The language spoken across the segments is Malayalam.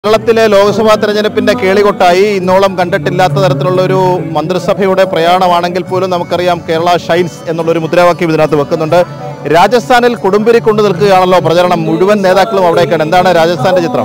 കേരളത്തിലെ ലോക്സഭാ തെരഞ്ഞെടുപ്പിന്റെ കേളികൊട്ടായി ഇന്നോളം കണ്ടിട്ടില്ലാത്ത തരത്തിലുള്ള ഒരു മന്ത്രിസഭയുടെ പ്രയാണമാണെങ്കിൽ പോലും നമുക്കറിയാം കേരള ഷൈൻസ് എന്നുള്ള ഒരു മുദ്രാവാക്യം ഇതിനകത്ത് വെക്കുന്നുണ്ട് രാജസ്ഥാനിൽ കൊടുമ്പിരി കൊണ്ടു നിൽക്കുകയാണല്ലോ പ്രചരണം മുഴുവൻ നേതാക്കളും അവിടേക്കാണ് എന്താണ് രാജസ്ഥാന്റെ ചിത്രം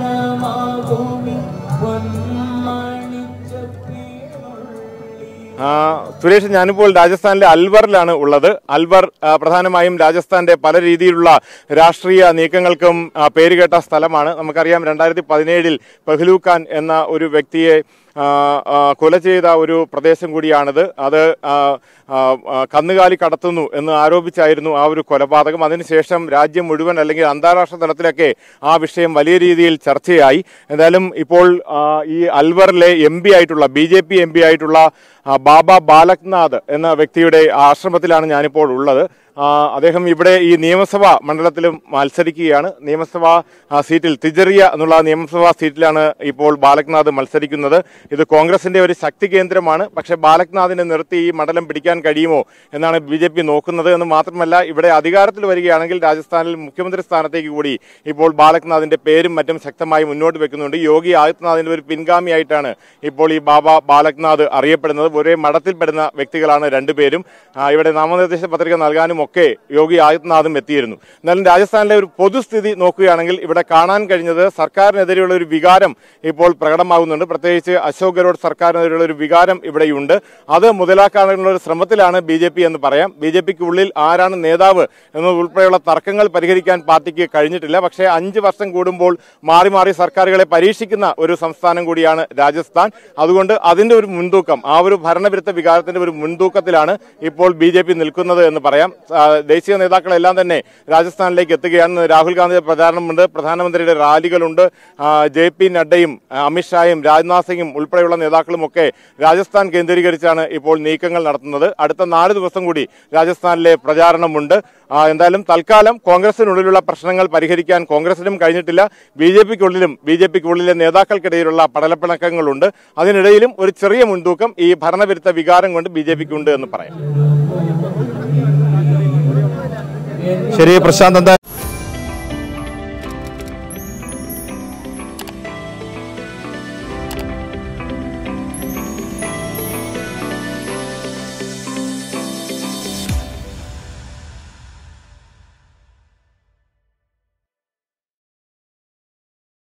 ആ, സുരേഷ് ഞാനിപ്പോൾ രാജസ്ഥാനിലെ അൽവറിലാണ് ഉള്ളത് അൽവർ ആ, പ്രധാനമായും രാജസ്ഥാന്റെ പല രീതിയിലുള്ള രാഷ്ട്രീയ നീക്കങ്ങൾക്കും ആ, പേരുകേട്ട സ്ഥലമാണ് നമുക്കറിയാം രണ്ടായിരത്തി പതിനേഴിൽ പെഹ്ലു ഖാൻ എന്ന ഒരു വ്യക്തിയെ ആ, ആ, കൊല ചെയ്ത ഒരു പ്രദേശം കൂടിയാണിത് അത് ആ, ആ, ആ, കന്നുകാലി കടത്തുന്നു എന്ന് ആരോപിച്ചായിരുന്നു ആ ഒരു കൊലപാതകം അതിനുശേഷം രാജ്യം മുഴുവൻ അല്ലെങ്കിൽ അന്താരാഷ്ട്ര തലത്തിലൊക്കെ ആ വിഷയം വലിയ രീതിയിൽ ചർച്ചയായി എന്തായാലും ഇപ്പോൾ ആ, ഈ അൽവറിലെ എം പി ആയിട്ടുള്ള B J P M P ആയിട്ടുള്ള ആ, ബാബ ബാലക്നാഥ് എന്ന വ്യക്തിയുടെ ആശ്രമത്തിലാണ് ഞാനിപ്പോൾ ഉള്ളത് ആ, അദ്ദേഹം ഇവിടെ ഈ നിയമസഭാ മണ്ഡലത്തിലും മത്സരിക്കുകയാണ് നിയമസഭാ ആ, സീറ്റിൽ തിജറിയ എന്നുള്ള നിയമസഭാ സീറ്റിലാണ് ഇപ്പോൾ ബാലക്നാഥ് മത്സരിക്കുന്നത് ഇത് കോൺഗ്രസിന്റെ ഒരു ശക്തി കേന്ദ്രമാണ് പക്ഷേ ബാലക്നാഥിനെ നിർത്തി ഈ മണ്ഡലം പിടിക്കാൻ കഴിയുമോ എന്നാണ് ബി ജെ പി നോക്കുന്നത് എന്ന് മാത്രമല്ല ഇവിടെ അധികാരത്തിൽ വരികയാണെങ്കിൽ രാജസ്ഥാനിൽ മുഖ്യമന്ത്രി സ്ഥാനത്തേക്ക് കൂടി ഇപ്പോൾ ബാലക്നാഥിന്റെ പേരും മറ്റും ശക്തമായി മുന്നോട്ട് വെക്കുന്നുണ്ട് യോഗി ആദിത്യനാഥിന്റെ ഒരു പിൻഗാമിയായിട്ടാണ് ഇപ്പോൾ ഈ ബാബ ബാലക്നാഥ് അറിയപ്പെടുന്നത് ഒരേ മഠത്തിൽപ്പെടുന്ന വ്യക്തികളാണ് രണ്ടുപേരും ആ, ഇവിടെ നാമനിർദ്ദേശ പത്രിക നൽകാനും ഒക്കെ യോഗി ആദിത്യനാഥും എത്തിയിരുന്നു എന്നാലും രാജസ്ഥാനിലെ ഒരു പൊതുസ്ഥിതി നോക്കുകയാണെങ്കിൽ ഇവിടെ കാണാൻ കഴിഞ്ഞത് സർക്കാരിനെതിരെയുള്ള ഒരു വികാരം ഇപ്പോൾ പ്രകടമാകുന്നുണ്ട് പ്രത്യേകിച്ച് അശോക് ഗെഹ്ലോട്ട് സർക്കാരിനെതിരെയുള്ള ഒരു വികാരം ഇവിടെയുണ്ട് അത് മുതലാക്കാനുള്ള ഒരു ശ്രമത്തിലാണ് ബി ജെ പി എന്ന് പറയാം ബി ജെ പിക്ക് ഉള്ളിൽ ആരാണ് നേതാവ് എന്നതുൾപ്പെടെയുള്ള തർക്കങ്ങൾ പരിഹരിക്കാൻ പാർട്ടിക്ക് കഴിഞ്ഞിട്ടില്ല പക്ഷേ അഞ്ച് വർഷം കൂടുമ്പോൾ മാറി മാറി സർക്കാരുകളെ പരീക്ഷിക്കുന്ന ഒരു സംസ്ഥാനം കൂടിയാണ് രാജസ്ഥാൻ അതുകൊണ്ട് അതിന്റെ ഒരു മുൻതൂക്കം ആ ഒരു ഭരണവിരുദ്ധ വികാരത്തിന്റെ ഒരു മുൻതൂക്കത്തിലാണ് ഇപ്പോൾ ബി ജെ പി നിൽക്കുന്നത് എന്ന് പറയാം ആ, ദേശീയ നേതാക്കളെല്ലാം തന്നെ രാജസ്ഥാനിലേക്ക് എത്തുകയാണ് രാഹുൽ ഗാന്ധിയുടെ പ്രചാരണമുണ്ട് പ്രധാനമന്ത്രിയുടെ റാലികളുണ്ട് ആ, ജെ പി നഡ്ഡയും ആ, അമിത്ഷായും രാജ്നാഥ് സിംഗും ഉൾപ്പെടെയുള്ള നേതാക്കളുമൊക്കെ രാജസ്ഥാൻ കേന്ദ്രീകരിച്ചാണ് ഇപ്പോൾ നീക്കങ്ങൾ നടത്തുന്നത് അടുത്ത നാല് ദിവസം കൂടി രാജസ്ഥാനിലെ പ്രചാരണമുണ്ട് ആ, എന്തായാലും തൽക്കാലം കോൺഗ്രസിനുള്ളിലുള്ള പ്രശ്നങ്ങൾ പരിഹരിക്കാൻ കോൺഗ്രസിനും കഴിഞ്ഞിട്ടില്ല ബി ജെ പിക്കുള്ളിലും ബി ജെ പിക്കുള്ളിലെ നേതാക്കൾക്കിടയിലുള്ള പടലപ്പിണക്കങ്ങളുണ്ട് അതിനിടയിലും ഒരു ചെറിയ മുൻതൂക്കം ഈ ഭരണവിരുദ്ധ വികാരം കൊണ്ട് ബി ജെ പിക്കുണ്ട് എന്ന് പറയാം ശരി പ്രശാന്ത് എന്താ